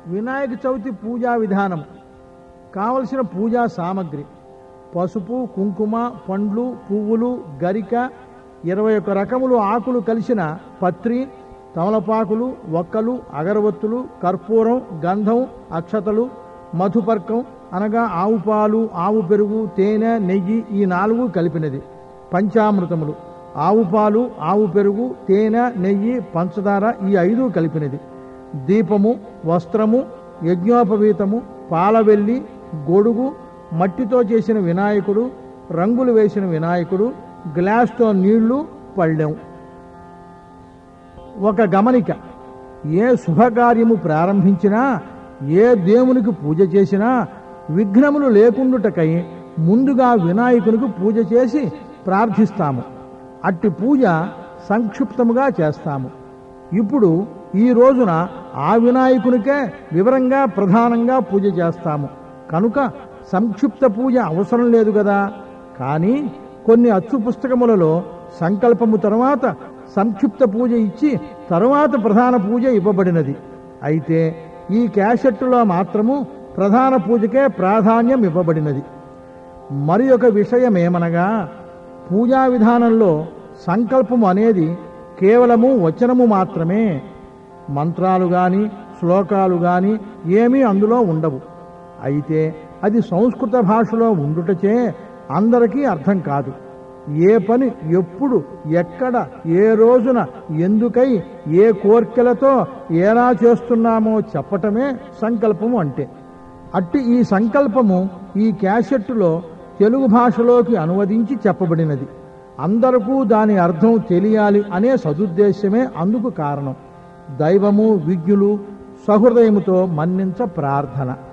వినాయక చవితి పూజా విధానం కావలసిన పూజా సామగ్రి పసుపు కుంకుమ పండ్లు పువ్వులు గరిక ఇరవై ఒక్క రకములు ఆకులు కలిసిన పత్రి తమలపాకులు ఒక్కలు అగరవత్తులు కర్పూరం గంధం అక్షతలు మధుపర్కం అనగా ఆవు పాలు ఆవు పెరుగు తేనె నెయ్యి ఈ నాలుగు కలిపినది పంచామృతములు ఆవు పాలు ఆవు పెరుగు తేనె నెయ్యి పంచదార ఈ ఐదు కలిపినది దీపము వస్త్రము యజ్ఞోపవీతము పాలవెల్లి గొడుగు మట్టితో చేసిన వినాయకుడు రంగులు వేసిన వినాయకుడు గ్లాస్తో నీళ్లు పళ్ళెం ఒక గమనిక ఏ శుభకార్యము ప్రారంభించినా ఏ దేవునికి పూజ చేసినా విఘ్నములు లేకుండుటకై ముందుగా వినాయకునికి పూజ చేసి ప్రార్థిస్తాము అట్టి పూజ సంక్షిప్తముగా చేస్తాము ఇప్పుడు ఈ రోజున ఆ వినాయకునికే వివరంగా ప్రధానంగా పూజ చేస్తాము కనుక సంక్షిప్త పూజ అవసరం లేదు కదా కానీ కొన్ని అచ్చు పుస్తకములలో సంకల్పము తరువాత సంక్షిప్త పూజ ఇచ్చి తరువాత ప్రధాన పూజ ఇవ్వబడినది అయితే ఈ క్యాసెట్టులో మాత్రము ప్రధాన పూజకే ప్రాధాన్యం ఇవ్వబడినది మరి ఒక విషయమేమనగా పూజా విధానంలో సంకల్పము అనేది కేవలము వచనము మాత్రమే మంత్రాలు గాని శ్లోకాలు గాని ఏమీ అందులో ఉండవు అయితే అది సంస్కృత భాషలో ఉండుటచే అందరికీ అర్థం కాదు ఏ పని ఎప్పుడు ఎక్కడ ఏ రోజున ఎందుకై ఏ కోర్కెలతో ఎలా చేస్తున్నామో చెప్పటమే సంకల్పము అంటే అట్టి ఈ సంకల్పము ఈ క్యాసెట్టులో తెలుగు భాషలోకి అనువదించి చెప్పబడినది అందరికీ దాని అర్థం తెలియాలి అనే సదుద్దేశమే అందుకు కారణం దైవము విజ్ఞులు సహృదయముతో మన్నించ ప్రార్థన